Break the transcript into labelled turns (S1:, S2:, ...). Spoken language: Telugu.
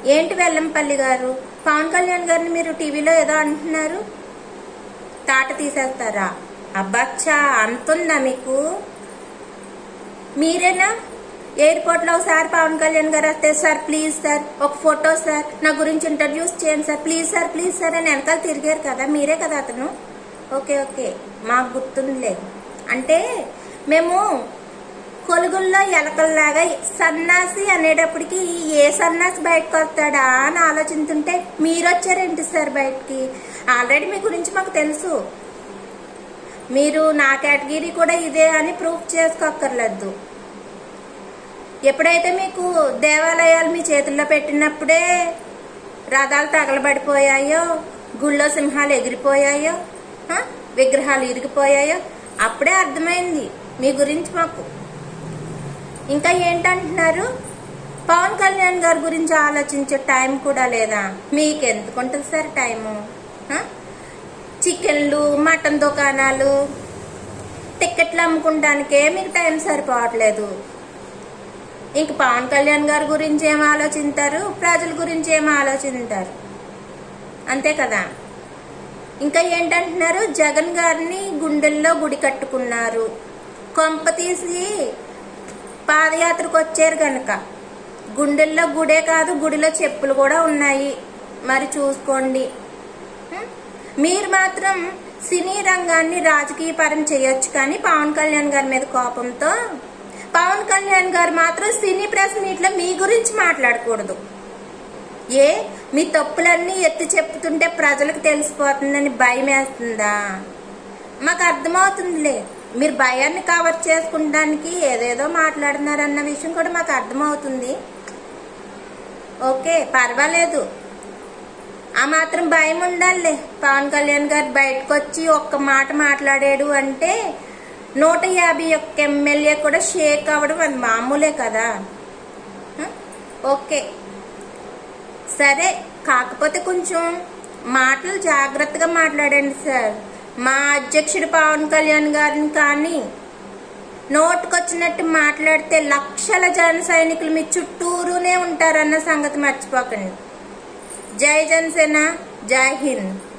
S1: ఏంటి వెల్లంపల్లి గారు పవన్ కళ్యాణ్ గారిని మీరు టీవీలో ఏదో అంటున్నారు తాట తీసేస్తారా అబ్బచ్చా అంతుందా మీకు మీరేనా ఎయిర్పోర్ట్ లో ఒకసారి పవన్ కళ్యాణ్ గారు వస్తే సార్ ప్లీజ్ సార్ ఒక ఫోటో సార్ నా గురించి ఇంట్రడ్యూస్ చేయండి sir please sir please sir అని వెనకాల తిరిగారు కదా మీరే కదా అతను ఓకే ఓకే మాకు గుర్తుందిలే అంటే మేము కొలుగుల్లో ఎలకల్లాగా సన్నాసి అనేటప్పటికి ఏ సన్నాసి బయటకు వస్తాడా అని ఆలోచించుంటే మీరు వచ్చారేంటి సార్ బయటికి ఆల్రెడీ మీ గురించి మాకు తెలుసు మీరు నా కేటగిరీ కూడా ఇదే అని ప్రూఫ్ చేసుకోక్కర్లేదు ఎప్పుడైతే మీకు దేవాలయాలు మీ చేతుల్లో పెట్టినప్పుడే రథాలు తగలబడిపోయాయో గుళ్ళో సింహాలు ఎగిరిపోయాయో ఆ, విగ్రహాలు ఇరిగిపోయాయో అప్పుడే అర్థమైంది మీ గురించి మాకు ఇంకా ఏంటంటున్నారు పవన్ కళ్యాణ్ గారి గురించి ఆలోచించే టైం కూడా లేదా మీకు ఎందుకుంటుంది సార్ టైము ఆ? చికెన్లు మటన్ దుకాణాలు టిక్కెట్లు అమ్ముకుంటానికే మీకు టైం సరిపోవట్లేదు ఇంక పవన్ కళ్యాణ్ గారి గురించి ఏం ఆలోచించారు ప్రజల గురించి ఏం ఆలోచించారు అంతే కదా ఇంకా ఏంటంటున్నారు జగన్ గారిని గుండెల్లో గుడి కట్టుకున్నారు కొంప తీసి పాదయాత్రకు వచ్చారు గనక గుండెల్లో గుడే కాదు గుడిలో చెప్పులు కూడా ఉన్నాయి మరి చూసుకోండి హ్మ్? మీరు మాత్రం సినీ రంగాన్ని రాజకీయ పరం చేయొచ్చు కానీ పవన్ కళ్యాణ్ గారి మీద కోపంతో పవన్ కళ్యాణ్ గారు మాత్రం సినీ ప్రెస్ మీట్లో మీ గురించి మాట్లాడకూడదు ఏ మీ తప్పులన్నీ ఎత్తి చెప్తుంటే ప్రజలకు తెలిసిపోతుందని భయం వేస్తుందా మాకు అర్థమవుతుందిలే మీరు భయాన్ని కవర్ చేసుకుంటానికి ఏదేదో మాట్లాడుతున్నారన్న విషయం కూడా మాకు అర్థమవుతుంది ఓకే పర్వాలేదు ఆ మాత్రం భయం ఉండాలిలే పవన్ కళ్యాణ్ గారు బయటకు వచ్చి ఒక్క మాట మాట్లాడాడు అంటే నూట యాభై ఒక్క ఎమ్మెల్యే కూడా షేక్ అవ్వడం అది మామూలే కదా హ? ఓకే సరే కాకపోతే కొంచెం మాటలు జాగ్రత్తగా మాట్లాడండి సార్ మా అధ్యక్షుడు పవన్ కళ్యాణ్ గారిని కానీ నోటుకొచ్చినట్టు మాట్లాడితే లక్షల జన సైనికులు మీ చుట్టూరునే ఉంటారన్న సంగతి మర్చిపోకండి జై జనసేన జై హింద్